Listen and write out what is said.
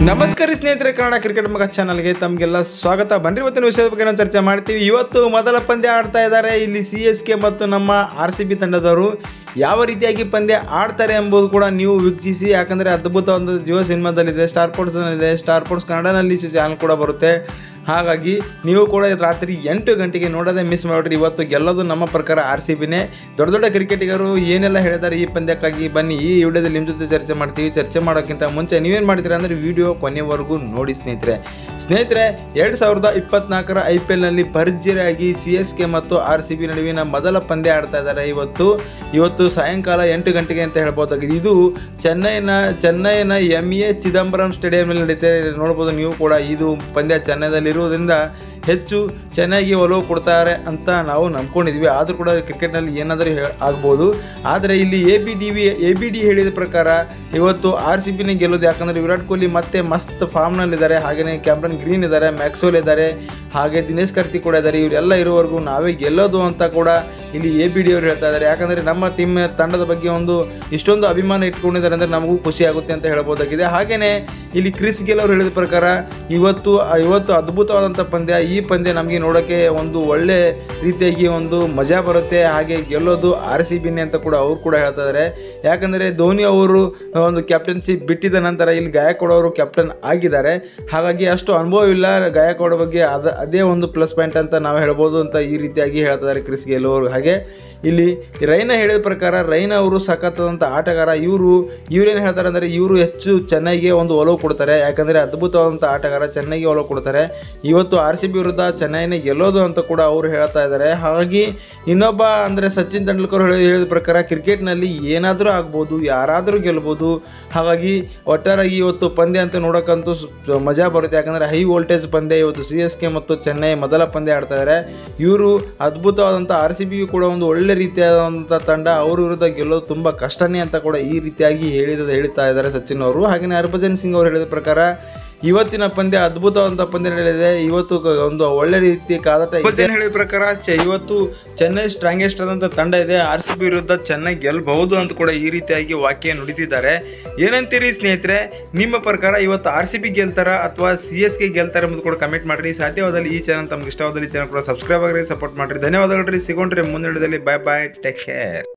ನಮಸ್ಕಾರ ಸ್ನೇಹಿತರೆ ಕನ್ನಡ ಕ್ರಿಕೆಟ್ ಮಗ ಚಾನಲ್ಗೆ ತಮಗೆಲ್ಲ ಸ್ವಾಗತ ಬನ್ರಿ ಇವತ್ತಿನ ವಿಷಯದ ಬಗ್ಗೆ ನಾವು ಚರ್ಚೆ ಮಾಡ್ತೀವಿ ಇವತ್ತು ಮೊದಲ ಪಂದ್ಯ ಆಡ್ತಾ ಇದ್ದಾರೆ ಇಲ್ಲಿ ಸಿ ಎಸ್ ಕೆ ಮತ್ತು ನಮ್ಮ ಆರ್ ಸಿ ಬಿ ತಂಡದವರು ಯಾವ ರೀತಿಯಾಗಿ ಪಂದ್ಯ ಆಡ್ತಾರೆ ಎಂಬುದು ಕೂಡ ನೀವು ವೀಕ್ಷಿಸಿ ಯಾಕಂದರೆ ಅದ್ಭುತ ಒಂದು ಜಿಯೋ ಸಿನಿಮಾದಲ್ಲಿದೆ ಸ್ಟಾರ್ ಸ್ಪೋರ್ಟ್ಸ್ನಲ್ಲಿದೆ ಸ್ಟಾರ್ ಸ್ಪೋರ್ಟ್ಸ್ ಕನ್ನಡನಲ್ಲಿ ಚಾನಲ್ ಕೂಡ ಬರುತ್ತೆ ಹಾಗಾಗಿ ನೀವು ಕೂಡ ರಾತ್ರಿ ಎಂಟು ಗಂಟೆಗೆ ನೋಡೋದೇ ಮಿಸ್ ಮಾಡಿಬಿಟ್ರಿ ಇವತ್ತು ಗೆಲ್ಲೋದು ನಮ್ಮ ಪ್ರಕಾರ ಆರ್ ಸಿ ಬಿನೇ ದೊಡ್ಡ ದೊಡ್ಡ ಕ್ರಿಕೆಟಿಗರು ಏನೆಲ್ಲ ಹೇಳಿದ್ದಾರೆ ಈ ಪಂದ್ಯಕ್ಕಾಗಿ ಬನ್ನಿ ಈ ವಿಡಿಯೋದಲ್ಲಿ ನಿಮ್ಮ ಜೊತೆ ಚರ್ಚೆ ಮಾಡ್ತೀವಿ ಚರ್ಚೆ ಮಾಡೋಕ್ಕಿಂತ ಮುಂಚೆ ನೀವೇನು ಮಾಡ್ತೀರಾ ಅಂದರೆ ವಿಡಿಯೋ ಕೊನೆವರೆಗೂ ನೋಡಿ ಸ್ನೇಹಿತರೆ ಸ್ನೇಹಿತರೆ ಎರಡು ಸಾವಿರದ ಇಪ್ಪತ್ನಾಲ್ಕರ ಐ ಪಿ ಎಲ್ನಲ್ಲಿ ಭರ್ಜರಿಯಾಗಿ ಸಿ ಎಸ್ ಕೆ ಮತ್ತು ಆರ್ ಸಿ ಬಿ ನಡುವಿನ ಮೊದಲ ಪಂದ್ಯ ಆಡ್ತಾ ಇದ್ದಾರೆ ಇವತ್ತು ಇವತ್ತು ಸಾಯಂಕಾಲ ಎಂಟು ಗಂಟೆಗೆ ಅಂತ ಹೇಳ್ಬೋದಾಗಿದೆ ಇದು ಚೆನ್ನೈನ ಚೆನ್ನೈನ ಎಮ್ ಎ ಚಿದಂಬರಂ ಸ್ಟೇಡಿಯಂನಲ್ಲಿ ನಡೀತಾ ಇದೆ ನೋಡ್ಬೋದು ನೀವು ಕೂಡ ಇದು ಪಂದ್ಯ ಚೆನ್ನೈದಲ್ಲಿರುವುದರಿಂದ ಹೆಚ್ಚು ಚೆನ್ನಾಗಿ ಒಲವು ಕೊಡ್ತಾರೆ ಅಂತ ನಾವು ನಂಬ್ಕೊಂಡಿದ್ವಿ ಆದರೂ ಕೂಡ ಕ್ರಿಕೆಟ್ನಲ್ಲಿ ಏನಾದರೂ ಹೇ ಆಗ್ಬೋದು ಆದರೆ ಇಲ್ಲಿ A B D V A B D ಹೇಳಿದ ಪ್ರಕಾರ ಇವತ್ತು ಆರ್ ಸಿ ಬಿನೇ ಗೆಲ್ಲೋದು ಯಾಕಂದರೆ ವಿರಾಟ್ ಕೊಹ್ಲಿ ಮತ್ತೆ ಮಸ್ತ್ ಫಾರ್ಮ್ನಲ್ಲಿದ್ದಾರೆ ಹಾಗೆಯೇ ಕ್ಯಾಮ್ರನ್ ಗ್ರೀನ್ ಇದ್ದಾರೆ ಮ್ಯಾಕ್ಸೋಲ್ ಇದ್ದಾರೆ ಹಾಗೆ ದಿನೇಶ್ ಕಾರ್ತಿಕ್ ಕೂಡ ಇದ್ದಾರೆ ಇವರೆಲ್ಲ ಇರೋವರೆಗೂ ನಾವೇ ಗೆಲ್ಲೋದು ಅಂತ ಕೂಡ ಇಲ್ಲಿ ಎ ಬಿ ಡಿ ಅವರು ಹೇಳ್ತಾ ಇದ್ದಾರೆ ಯಾಕಂದರೆ ನಮ್ಮ ಟೀಮ್ ತಂಡದ ಬಗ್ಗೆ ಒಂದು ಇಷ್ಟೊಂದು ಅಭಿಮಾನ ಇಟ್ಕೊಂಡಿದ್ದಾರೆ ಅಂದರೆ ನಮಗೂ ಖುಷಿ ಆಗುತ್ತೆ ಅಂತ ಹೇಳ್ಬೋದಾಗಿದೆ ಹಾಗೆಯೇ ಇಲ್ಲಿ ಕ್ರಿಸ್ ಗೆಲ್ ಅವರು ಹೇಳಿದ ಪ್ರಕಾರ ಇವತ್ತು ಇವತ್ತು ಅದ್ಭುತವಾದಂಥ ಪಂದ್ಯ ಈ ಪಂದ್ಯ ನಮಗೆ ನೋಡೋಕ್ಕೆ ಒಂದು ಒಳ್ಳೆ ರೀತಿಯಾಗಿ ಒಂದು ಮಜಾ ಬರುತ್ತೆ ಹಾಗೆ ಗೆಲ್ಲೋದು ಆರ್ ಸಿ ಬಿನೇ ಅಂತ ಕೂಡ ಅವ್ರು ಕೂಡ ಹೇಳ್ತಾ ಇದ್ದಾರೆ ಯಾಕಂದರೆ ಧೋನಿ ಅವರು ಒಂದು ಕ್ಯಾಪ್ಟನ್ಸಿ ಬಿಟ್ಟಿದ ನಂತರ ಇಲ್ಲಿ ಗಾಯಕ್ವಾಡ್ ಅವರು ಕ್ಯಾಪ್ಟನ್ ಆಗಿದ್ದಾರೆ ಹಾಗಾಗಿ ಅಷ್ಟು ಅನುಭವ ಇಲ್ಲ ಗಾಯಕ್ವಾಡ್ ಬಗ್ಗೆ ಅದ ಅದೇ ಒಂದು ಪ್ಲಸ್ ಪಾಯಿಂಟ್ ಅಂತ ನಾವು ಹೇಳ್ಬೋದು ಅಂತ ಈ ರೀತಿಯಾಗಿ ಹೇಳ್ತಾ ಇದ್ದಾರೆ ಕ್ರಿಸ್ ಗೆಲ್ ಅವರು ಹಾಗೆ ಇಲ್ಲಿ ರೈನ ಹೇಳಿದ ಪ್ರಕಾರ ರೈನ ಅವರು ಸಖತ್ತಾದಂಥ ಆಟಗಾರ ಇವರು ಇವ್ರೇನು ಹೇಳ್ತಾರೆ ಅಂದರೆ ಇವರು ಹೆಚ್ಚು ಚೆನ್ನೈಗೆ ಒಂದು ಒಲವು ಕೊಡ್ತಾರೆ ಯಾಕಂದರೆ ಅದ್ಭುತವಾದಂಥ ಆಟಗಾರ ಚೆನ್ನೈಗೆ ಒಲವು ಕೊಡ್ತಾರೆ ಇವತ್ತು ಆರ್ ಸಿ ಬಿ ವಿರುದ್ಧ ಚೆನ್ನೈನೇ ಗೆಲ್ಲೋದು ಅಂತ ಕೂಡ ಅವರು ಹೇಳ್ತಾ ಇದ್ದಾರೆ ಹಾಗಾಗಿ ಇನ್ನೊಬ್ಬ ಅಂದರೆ ಸಚಿನ್ ತೆಂಡೂಲ್ಕರ್ ಹೇಳಿ ಹೇಳಿದ ಪ್ರಕಾರ ಕ್ರಿಕೆಟ್ನಲ್ಲಿ ಏನಾದರೂ ಆಗ್ಬೋದು ಯಾರಾದರೂ ಗೆಲ್ಬೋದು ಹಾಗಾಗಿ ಒಟ್ಟಾರೆಯಾಗಿ ಇವತ್ತು ಪಂದ್ಯ ಅಂತ ನೋಡೋಕ್ಕಂತೂ ಸು- ಮಜಾ ಬರುತ್ತೆ ಯಾಕಂದರೆ ಹೈ ವೋಲ್ಟೇಜ್ ಪಂದ್ಯ ಇವತ್ತು ಸಿ ಎಸ್ ಕೆ ಮತ್ತು ಚೆನ್ನೈ ಮೊದಲ ಪಂದ್ಯ ಆಡ್ತಾ ಇದ್ದಾರೆ ಇವರು ಅದ್ಭುತವಾದಂಥ ಆರ್ ಸಿ ಬಿಯು ಕೂಡ ಒಂದು ಒಳ್ಳೆ ರೀತಿಯಾದಂಥ ತಂಡ ಅವ್ರ ವಿರುದ್ಧ ಗೆಲ್ಲೋದು ತುಂಬ ಕಷ್ಟನೇ ಅಂತ ಕೂಡ ಈ ರೀತಿಯಾಗಿ ಹೇಳಿದ ಹೇಳ್ತಾ ಇದ್ದಾರೆ ಸಚಿನ್ ಅವರು ಹಾಗೆಯೇ ಹರ್ಭಜನ್ ಸಿಂಗ್ ಅವರು ಹೇಳಿದ ಪ್ರಕಾರ ಇವತ್ತಿನ ಪಂದ್ಯ ಅದ್ಭುತವಾದಂಥ ಪಂದ್ಯ ನಡೆದಿದೆ ಇವತ್ತು ಕ- ಒಂದು ಒಳ್ಳೆ ರೀತಿ ಕಾದಾಟ ಇದೆ. ಹೇಳಿದ ಪ್ರಕಾರ ಚೆ- ಇವತ್ತು ಚೆನ್ನೈ ಸ್ಟ್ರಾಂಗೆಸ್ಟ್ ಆದಂಥ ತಂಡ ಇದೆ ಆರ್ ಸಿ ಬಿ ವಿರುದ್ಧ ಚೆನ್ನೈ ಗೆಲ್ಲಬಹುದು ಅಂತ ಕೂಡ ಈ ರೀತಿಯಾಗಿ ವಾಕ್ಯ ನುಡಿತಿದ್ದಾರೆ ಏನಂತೀರಿ ಸ್ನೇಹಿತರೆ ನಿಮ್ಮ ಪ್ರಕಾರ ಇವತ್ತು ಆರ್ ಸಿ ಬಿ ಗೆಲ್ತಾರ ಅಥವಾ ಸಿ ಎಸ್ ಕೆ ಗೆಲ್ತಾರೆ ಎಂಬುದು ಕೂಡ ಕಮೆಂಟ್ ಮಾಡಿರಿ ಸಾಧ್ಯವಾದಲ್ಲಿ ಈ ಚಾನಲ್ ತಮ್ಗೆ ಇಷ್ಟವಾದಲ್ಲಿ ಚಾನಲ್ ಕೂಡ ಸಬ್ಸ್ಕ್ರೈಬ್ ಆಗಿರಿ ಸಪೋರ್ಟ್ ಮಾಡಿರಿ ಧನ್ಯವಾದಗಳು ರೀ ಸಿಗೋಣ್ರಿ ಮುಂದಿನ ಬಾಯ್ ಬಾಯ್ ಟೇಕ್ ಕೇರ್